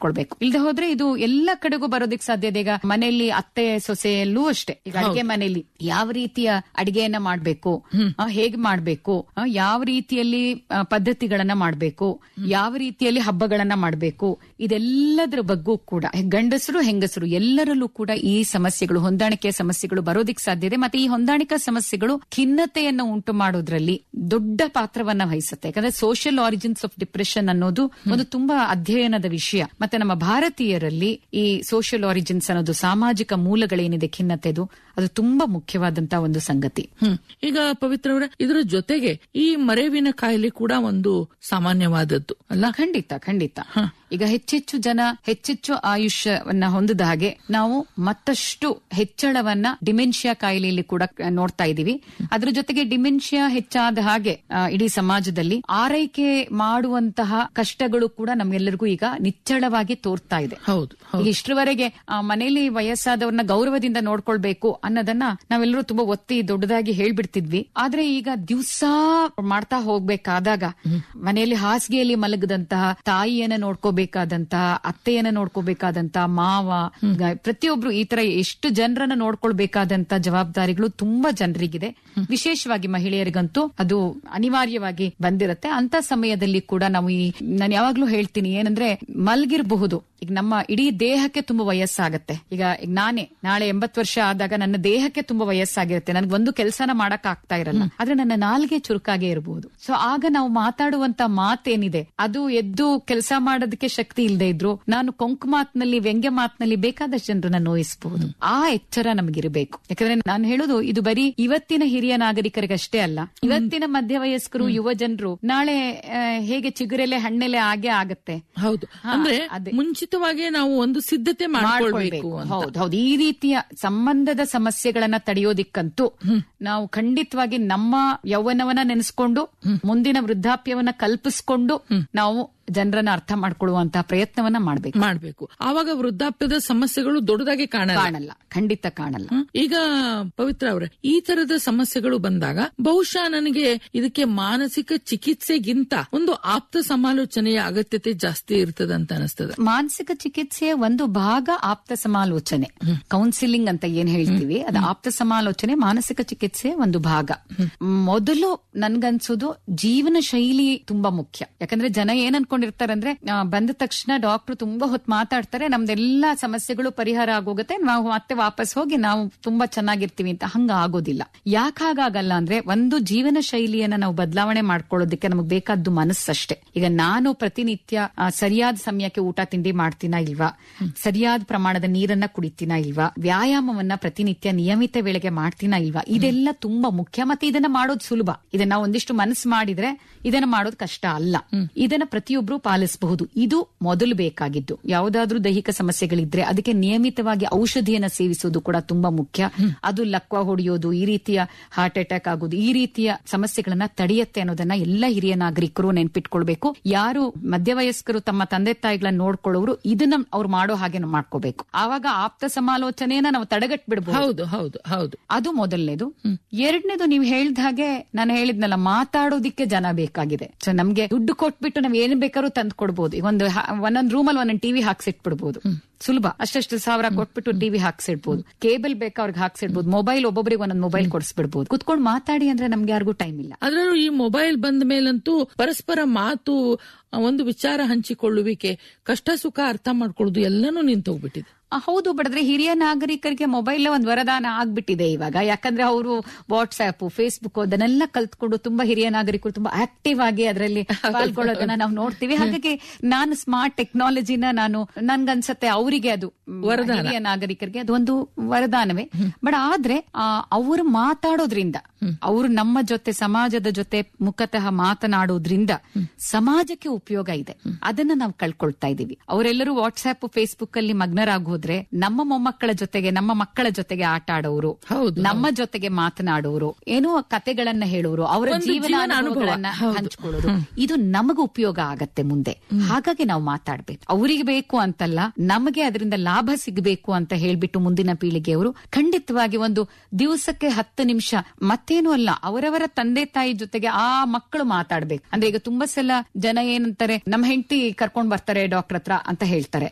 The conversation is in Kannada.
ನೋಡ್ಕೊಳ್ಬೇಕು ಇಲ್ದೆ ಹೋದ್ರೆ ಇದು ಎಲ್ಲ ಕಡೆಗೂ ಬರೋದಕ್ಕೆ ಸಾಧ್ಯತೆ ಈಗ ಮನೆಯಲ್ಲಿ ಅತ್ತೆ ಸೊಸೆಯಲ್ಲೂ ಅಷ್ಟೇ ಈಗ ಅಡಿಗೆ ಮನೆಯಲ್ಲಿ ಯಾವ ರೀತಿಯ ಅಡಿಗೆಯನ್ನ ಮಾಡ್ಬೇಕು ಆ, ಹೇಗ್ ಮಾಡ್ಬೇಕು ಆ, ಯಾವ ರೀತಿಯಲ್ಲಿ ಆ, ಪದ್ಧತಿಗಳನ್ನ ಮಾಡ್ಬೇಕು ಯಾವ ರೀತಿಯಲ್ಲಿ ಹಬ್ಬಗಳನ್ನ ಮಾಡ್ಬೇಕು ಇದೆಲ್ಲದರ ಬಗ್ಗೂ ಕೂಡ ಗಂಡಸರು ಹೆಂಗಸರು ಎಲ್ಲರಲ್ಲೂ ಕೂಡ ಈ ಸಮಸ್ಯೆಗಳು ಹೊಂದಾಣಿಕೆಯ ಸಮಸ್ಯೆಗಳು ಬರೋದಿಕ್ ಸಾಧ್ಯ ಇದೆ ಮತ್ತೆ ಈ ಹೊಂದಾಣಿಕಾ ಸಮಸ್ಯೆಗಳು ಖಿನ್ನತೆಯನ್ನು ಉಂಟು ಮಾಡೋದ್ರಲ್ಲಿ ದೊಡ್ಡ ಪಾತ್ರವನ್ನ ವಹಿಸುತ್ತೆ ಯಾಕಂದ್ರೆ ಸೋಷಿಯಲ್ ಆರಿಜಿನ್ಸ್ ಆಫ್ ಡಿಪ್ರೆಷನ್ ಅನ್ನೋದು ಒಂದು ತುಂಬಾ ಅಧ್ಯಯನದ ವಿಷಯ ಮತ್ತೆ ನಮ್ಮ ಭಾರತೀಯರಲ್ಲಿ ಈ ಸೋಷಿಯಲ್ ಆರಿಜಿನ್ಸ್ ಅನ್ನೋದು ಸಾಮಾಜಿಕ ಮೂಲಗಳೇನಿದೆ ಖಿನ್ನತೆದು ಅದು ತುಂಬಾ ಮುಖ್ಯವಾದಂತಹ ಒಂದು ಸಂಗತಿ ಹ್ಮ್ ಈಗ ಪವಿತ್ರ ಅವರ ಇದರ ಜೊತೆಗೆ ಈ ಮರೆವಿನ ಕಾಯಿಲೆ ಕೂಡ ಒಂದು ಸಾಮಾನ್ಯವಾದದ್ದು ಅಲ್ಲ ಖಂಡಿತ ಖಂಡಿತ ಈಗ ಹೆಚ್ಚೆಚ್ಚು ಜನ ಹೆಚ್ಚೆಚ್ಚು ಆಯುಷ್ಯವನ್ನ ಹೊಂದಿದ ಹಾಗೆ ನಾವು ಮತ್ತಷ್ಟು ಹೆಚ್ಚಳವನ್ನ ಡಿಮೆನ್ಷಿಯಾ ಕಾಯಿಲೆಯಲ್ಲಿ ಕೂಡ ಆ, ನೋಡ್ತಾ ಇದೀವಿ ಅದ್ರ ಜೊತೆಗೆ ಡಿಮೆನ್ಷಿಯಾ ಹೆಚ್ಚಾದ ಹಾಗೆ ಆ, ಇಡೀ ಸಮಾಜದಲ್ಲಿ ಆರೈಕೆ ಮಾಡುವಂತಹ ಕಷ್ಟಗಳು ಕೂಡ ನಮ್ಗೆಲ್ಲರಿಗೂ ಈಗ ನಿಚ್ಚಳವಾಗಿ ತೋರ್ತಾ ಇದೆ ಹೌದು ಈಗ ಇಷ್ಟರವರೆಗೆ ಆ, ಮನೆಯಲ್ಲಿ ವಯಸ್ಸಾದವ್ರನ್ನ ಗೌರವದಿಂದ ನೋಡ್ಕೊಳ್ಬೇಕು ಅನ್ನೋದನ್ನ ನಾವೆಲ್ಲರೂ ತುಂಬಾ ಒತ್ತಿ ದೊಡ್ಡದಾಗಿ ಹೇಳ್ಬಿಡ್ತಿದ್ವಿ ಆದ್ರೆ ಈಗ ದಿವಸ ಮಾಡ್ತಾ ಹೋಗ್ಬೇಕಾದಾಗ ಮನೆಯಲ್ಲಿ ಹಾಸಿಗೆಯಲ್ಲಿ ಮಲಗದಂತಹ ತಾಯಿಯನ್ನ ನೋಡ್ಕೋಬೇಕಾದಂತಹ ಅತ್ತೆಯನ್ನ ನೋಡ್ಕೋಬೇಕಾದಂತಹ ಮಾವ ಗ- ಪ್ರತಿಯೊಬ್ರು ಈ ತರ ಎಷ್ಟು ಜನರನ್ನ ನೋಡ್ಕೊಳ್ಬೇಕಾದಂತ ಜವಾಬ್ದಾರಿಗಳು ತುಂಬಾ ಜನರಿಗಿದೆ ವಿಶೇಷವಾಗಿ ಮಹಿಳೆಯರಿಗಂತೂ ಅದು ಅನಿವಾರ್ಯವಾಗಿ ಬಂದಿರತ್ತೆ ಅಂತ ಸಮಯದಲ್ಲಿ ಕೂಡ ನಾವು ಈ ನಾನು ಯಾವಾಗ್ಲೂ ಹೇಳ್ತೀನಿ ಏನಂದ್ರೆ ಮಲ್ಗಿರಬಹುದು ಈಗ ನಮ್ಮ ಇಡೀ ದೇಹಕ್ಕೆ ತುಂಬಾ ವಯಸ್ಸಾಗತ್ತೆ ಈಗ ಈಗ ನಾನೇ ನಾಳೆ ಎಂಬತ್ ವರ್ಷ ಆದಾಗ ನನ್ನ ದೇಹಕ್ಕೆ ತುಂಬಾ ವಯಸ್ಸಾಗಿರುತ್ತೆ ನನಗೆ ಒಂದು ಕೆಲಸನ ಮಾಡಕ್ ಆಗ್ತಾ ಇರಲ್ಲ ಆದ್ರೆ ನನ್ನ ನಾಲ್ಗೆ ಚುರುಕಾಗೆ ಇರಬಹುದು ಸೊ ಆಗ ನಾವು ಮಾತಾಡುವಂತ ಮಾತೇನಿದೆ ಅದು ಎದ್ದು ಕೆಲಸ ಮಾಡೋದಕ್ಕೆ ಶಕ್ತಿ ಇಲ್ಲದೆ ಇದ್ರು ನಾನು ಕೊಂಕು ಮಾತಿನಲ್ಲಿ ವ್ಯಂಗ್ಯ ಮಾತಿನಲ್ಲಿ ಬೇಕಾದಷ್ಟು ಜನರನ್ನ ನೋಯಿಸಬಹುದು ಆ ಎಚ್ಚರ ನಮಗಿರಬೇಕು ಯಾಕಂದ್ರೆ ನಾನು ಹೇಳೋದು ಇದು ಬರೀ ಇವತ್ತಿನ ಹಿರಿಯ ನಾಗರಿಕರಿಗಷ್ಟೇ ಅಲ್ಲ ಇವತ್ತಿನ ಮಧ್ಯವಯಸ್ಕರು ಯುವ ಜನರು ನಾಳೆ ಆ, ಹೇಗೆ ಚಿಗುರೆಲೆ ಹಣ್ಣೆಲೆ ಆಗೇ ಆಗತ್ತೆ ಹೌದು ಹಾ, ಅಂದ್ರೆ ಅದೇ. ಮುಂಚಿತವಾಗಿ ನಾವು ಒಂದು ಸಿದ್ಧತೆ ಮಾಡ್ಕೊಳ್ಬೇಕು ಅಂತ ಹೌದು ಹೌದು ಈ ರೀತಿಯ ಸಂಬಂಧದ ಸಮಸ್ಯೆಗಳನ್ನ ತಡೆಯೋದಿಕ್ಕಂತೂ ನಾವು ಖಂಡಿತವಾಗಿ ನಮ್ಮ ಯೌವನವನ್ನ ನೆನೆಸ್ಕೊಂಡು ಮುಂದಿನ ವೃದ್ಧಾಪ್ಯವನ್ನ ಕಲ್ಪಿಸ್ಕೊಂಡು ನಾವು ಜನರನ್ನ ಅರ್ಥ ಮಾಡ್ಕೊಳ್ಳುವಂತಹ ಪ್ರಯತ್ನವನ್ನ ಮಾಡ್ಬೇಕು ಮಾಡ್ಬೇಕು ಆವಾಗ ವೃದ್ಧಾಪ್ಯದ ಸಮಸ್ಯೆಗಳು ದೊಡ್ಡದಾಗಿ ಕಾಣಲ್ಲ ಕಾಣಲ್ಲ ಖಂಡಿತ ಕಾಣಲ್ಲ ಹ್ಮ್. ಈಗ ಪವಿತ್ರ ಅವರೇ ಈ ತರದ ಸಮಸ್ಯೆಗಳು ಬಂದಾಗ ಬಹುಶಃ ನನಗೆ ಇದಕ್ಕೆ ಮಾನಸಿಕ ಚಿಕಿತ್ಸೆಗಿಂತ ಒಂದು ಆಪ್ತ ಸಮಾಲೋಚನೆಯ ಅಗತ್ಯತೆ ಜಾಸ್ತಿ ಇರ್ತದಂತ ಅನಿಸ್ತದೆ ಮಾನಸಿಕ ಚಿಕಿತ್ಸೆಯ ಒಂದು ಭಾಗ ಆಪ್ತ ಸಮಾಲೋಚನೆ ಕೌನ್ಸಿಲಿಂಗ್ ಅಂತ ಏನ್ ಹೇಳ್ತೀವಿ ಅದು ಆಪ್ತ ಸಮಾಲೋಚನೆ ಮಾನಸಿಕ ಚಿಕಿತ್ಸೆಯ ಒಂದು ಭಾಗ ಮೊದಲು ನನ್ಗನ್ಸೋದು ಜೀವನ ಶೈಲಿ ತುಂಬಾ ಮುಖ್ಯ ಯಾಕಂದ್ರೆ ಜನ ಏನ್ ಅನ್ಕೊಂಡಿರ್ತಾರಂದ್ರೆ ಆ, ಬಂದ ತಕ್ಷಣ ಡಾಕ್ಟರ್ ತುಂಬಾ ಹೊತ್ತು ಮಾತಾಡ್ತಾರೆ ನಮ್ದೆಲ್ಲಾ ಸಮಸ್ಯೆಗಳು ಪರಿಹಾರ ಆಗೋಗುತ್ತೆ ನಾವು ಮತ್ತೆ ವಾಪಸ್ ಹೋಗಿ ನಾವು ತುಂಬಾ ಚೆನ್ನಾಗಿರ್ತೀವಿ ಅಂತ ಹಂಗ ಆಗೋದಿಲ್ಲ ಯಾಕೆ ಹಾಗಾಗಲ್ಲ ಅಂದ್ರೆ ಒಂದು ಜೀವನ ಶೈಲಿಯನ್ನ ನಾವು ಬದಲಾವಣೆ ಮಾಡ್ಕೊಳ್ಳೋದಕ್ಕೆ ನಮಗೆ ಬೇಕಾದ್ದು ಮನಸ್ಸಷ್ಟೇ ಈಗ ನಾನು ಪ್ರತಿನಿತ್ಯ ಆ, ಸರಿಯಾದ ಸಮಯಕ್ಕೆ ಊಟ ತಿಂಡಿ ಮಾಡ್ತೀನಾ ಇಲ್ವಾ ಸರಿಯಾದ ಪ್ರಮಾಣದ ನೀರನ್ನ ಕುಡಿತೀನಾ ಇಲ್ವಾ ವ್ಯಾಯಾಮವನ್ನ ಪ್ರತಿನಿತ್ಯ ನಿಯಮಿತ ವೇಳೆಗೆ ಮಾಡ್ತೀನಾ ಇಲ್ವಾ ಇದೆಲ್ಲ ತುಂಬಾ ಮುಖ್ಯ ಮತ್ತೆ ಇದನ್ನ ಮಾಡೋದು ಸುಲಭ ಇದನ್ನ ನಾವು ಒಂದಿಷ್ಟು ಮನಸ್ಸು ಮಾಡಿದ್ರೆ ಇದನ್ನ ಮಾಡೋದು ಕಷ್ಟ ಅಲ್ಲ ಇದನ್ನ ಪ್ರತಿಯೊಬ್ರು ಪಾಲಿಸಬಹುದು ಇದು ಮೊದಲು ಬೇಕಾಗಿದ್ದು ಯಾವುದಾದ್ರೂ ದೈಹಿಕ ಸಮಸ್ಯೆಗಳಿದ್ರೆ ಅದಕ್ಕೆ ನಿಯಮಿತವಾಗಿ ಔಷಧಿಯನ್ನ ಸೇವಿಸುವುದು ಕೂಡ ತುಂಬಾ ಮುಖ್ಯ ಅದು ಲಕ್ವ ಹೊಡೆಯೋದು ಈ ರೀತಿಯ ಹಾರ್ಟ್ ಅಟ್ಯಾಕ್ ಆಗೋದು ಈ ರೀತಿಯ ಸಮಸ್ಯೆಗಳನ್ನ ತಡೆಯತ್ತೆ ಅನ್ನೋದನ್ನ ಎಲ್ಲ ಹಿರಿಯ ನಾಗರಿಕರು ನೆನ್ಪಿಟ್ಕೊಳ್ಬೇಕು ಯಾರು ಮಧ್ಯವಯಸ್ಕರು ತಮ್ಮ ತಂದೆ ತಾಯಿಗಳನ್ನ ನೋಡ್ಕೊಳ್ಳೋರು ಇದನ್ನ ಅವ್ರು ಮಾಡೋ ಹಾಗೆ ನಾವು ಮಾಡ್ಕೋಬೇಕು ಆವಾಗ ಆಪ್ತ ಸಮಾಲೋಚನೆಯನ್ನ ನಾವು ತಡೆಗಟ್ ಬಿಡಬಹುದು ಹೌದು ಹೌದು ಹೌದು ಅದು ಮೊದಲನೇದು ಎರಡನೇದು ನೀವು ಹೇಳ್ದ ಹಾಗೆ ನಾನು ಹೇಳಿದ್ನಲ್ಲ ಮಾತಾಡೋದಿಕ್ಕೆ ಜನ ಬೇಕಾಗಿದೆ ಸೊ ನಮ್ಗೆ ದುಡ್ಡು ಕೊಟ್ಬಿಟ್ಟು ನಾವ್ ಏನ್ ಬೇಕಾದ್ರೂ ತಂದು ಕೊಡ್ಬೋದು ಈಗ ಒಂದು ಹ- ಒಂದೊಂದ್ ರೂಮಲ್ಲಿ ಒಂದೊಂದು ಟಿವಿ ಹಾಕ್ಸಿಟ್ಬಿಡ್ಬೋದು ಸುಲಭ ಅಷ್ಟಷ್ಟು ಸಾವಿರ ಕೊಟ್ಬಿಟ್ಟು ಟಿವಿ ಹಾಕ್ಸಿಡ್ಬೋದು ಕೇಬಲ್ ಬೇಕಾ ಅವ್ರಿಗೆ ಹಾಕ್ಸಿಡ್ಬೋದು ಮೊಬೈಲ್ ಒಬ್ಬೊಬ್ಬರಿಗೆ ಒಂದೊಂದು ಮೊಬೈಲ್ ಕೊಡಿಸ್ಬಿಡ್ಬೋದು ಕುತ್ಕೊಂಡು ಮಾತಾಡಿ ಅಂದ್ರೆ ನಮ್ಗೆ ಯಾರಿಗೂ ಟೈಮ್ ಇಲ್ಲ ಅದರಲ್ಲೂ ಈ ಮೊಬೈಲ್ ಬಂದ ಮೇಲಂತೂ ಪರಸ್ಪರ ಮಾತು ಆ, ಒಂದು ವಿಚಾರ ಹಂಚಿಕೊಳ್ಳುವಿಕೆ ಕಷ್ಟ ಸುಖ ಅರ್ಥ ಮಾಡ್ಕೊಳ್ಳೋದು ಎಲ್ಲನೂ ನಿಂತೋಗ್ಬಿಟ್ಟಿದೆ ಆ, ಹೌದು ಬಡದ್ರೆ ಹಿರಿಯ ನಾಗರಿಕರಿಗೆ ಮೊಬೈಲ್ ಒಂದು ವರದಾನ ಆಗ್ಬಿಟ್ಟಿದೆ ಇವಾಗ ಯಾಕಂದ್ರೆ ಅವರು ವಾಟ್ಸ್ಆಪ್ ಫೇಸ್ಬುಕ್ ಅದನ್ನೆಲ್ಲ ಕಲ್ತ್ಕೊಂಡು ತುಂಬಾ ಹಿರಿಯ ನಾಗರಿಕರು ತುಂಬಾ ಆಕ್ಟಿವ್ ಆಗಿ ಅದರಲ್ಲಿ ಪಾಲ್ಗೊಳ್ಳೋದನ್ನ ನಾವು ನೋಡ್ತೀವಿ ಹಾಗಾಗಿ ನಾನು ಸ್ಮಾರ್ಟ್ ಟೆಕ್ನಾಲಜಿನ ನಾನು ನನ್ಗನ್ಸತ್ತೆ ಅವರಿಗೆ ಅದು ಮ್, ವರದಾನ. ಹಿರಿಯ ನಾಗರಿಕರಿಗೆ ಅದೊಂದು ವರದಾನವೇ ಬಟ್ ಆದ್ರೆ ಅವರು ಮಾತಾಡೋದ್ರಿಂದ ಅವರು ನಮ್ಮ ಜೊತೆ ಸಮಾಜದ ಜೊತೆ ಮುಖತಃ ಮಾತನಾಡೋದ್ರಿಂದ ಸಮಾಜಕ್ಕೆ ಉಪಯೋಗ ಇದೆ ಅದನ್ನ ನಾವು ಕಳ್ಕೊಳ್ತಾ ಇದೀವಿ ಅವರೆಲ್ಲರೂ ವಾಟ್ಸ್ಆಪ್ ಫೇಸ್ಬುಕ್ ಅಲ್ಲಿ ಮಗ್ನರಾಗೋದ್ರೆ ನಮ್ಮ ಮೊಮ್ಮಕ್ಕಳ ಜೊತೆಗೆ ನಮ್ಮ ಮಕ್ಕಳ ಜೊತೆಗೆ ಆಟ ಆಡೋರು ಹೌದು, ನಮ್ಮ ಜೊತೆಗೆ ಮಾತನಾಡೋರು ಏನೋ ಕತೆಗಳನ್ನ ಹೇಳೋರು ಅವರ ಒಂದು ಜೀವನ ಜೀವನ ಅನುಭವ. ಅನುಭವಗಳನ್ನ ಹೌದು. ಹಂಚ್ಕೊಳ್ಳೋದು ಇದು ನಮಗ ಉಪಯೋಗ ಆಗತ್ತೆ ಮುಂದೆ ಹಾಗಾಗಿ ನಾವು ಮಾತಾಡ್ಬೇಕು ಅವರಿಗೆ ಬೇಕು ಅಂತಲ್ಲ ನಮಗೆ ಅದರಿಂದ ಲಾಭ ಸಿಗಬೇಕು ಅಂತ ಹೇಳ್ಬಿಟ್ಟು ಮುಂದಿನ ಪೀಳಿಗೆಯವರು ಖಂಡಿತವಾಗಿ ಒಂದು ದಿವಸಕ್ಕೆ ಹತ್ತು ನಿಮಿಷ ಮತ್ತೇನು ಅಲ್ಲ ಅವರವರ ತಂದೆ ತಾಯಿ ಜೊತೆಗೆ ಆ ಮಕ್ಕಳು ಮಾತಾಡ್ಬೇಕು ಅಂದ್ರೆ ಈಗ ತುಂಬಾ ಸಲ ಜನ ಏನಂತಾರೆ ನಮ್ಮ ಹೆಂಡತಿ ಕರ್ಕೊಂಡ್ ಬರ್ತಾರೆ ಡಾಕ್ಟರ್ ಹತ್ರ ಅಂತ ಹೇಳ್ತಾರೆ